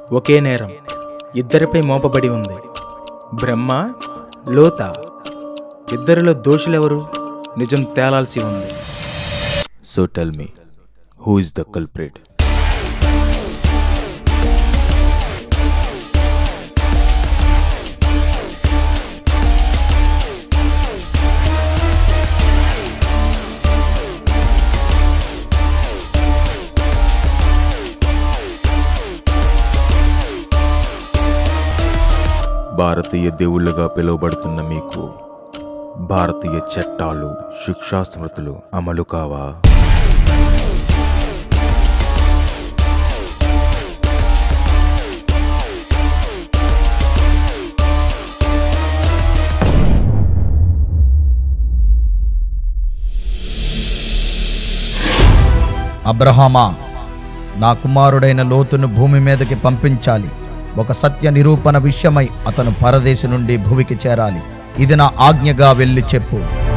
ఒకే నేరం ఇద్దరిపై మోపబడి ఉంది బ్రహ్మ లోత ఇద్దరిలో దోషులెవరు నిజం తేలాల్సి ఉంది so tell me who is the culprit భారతీయ దేవుళ్ళుగా పిలువబడుతున్న మీకు భారతీయ చట్టాలు శిక్షా స్మృతులు అమలు కావా అబ్రహామా నా కుమారుడైన లోతును భూమి మీదకి పంపించాలి ఒక సత్య నిరూపణ విషయమై అతను పరదేశు నుండి భూమికి చేరాలి ఇది నా ఆజ్ఞగా వెళ్ళి చెప్పు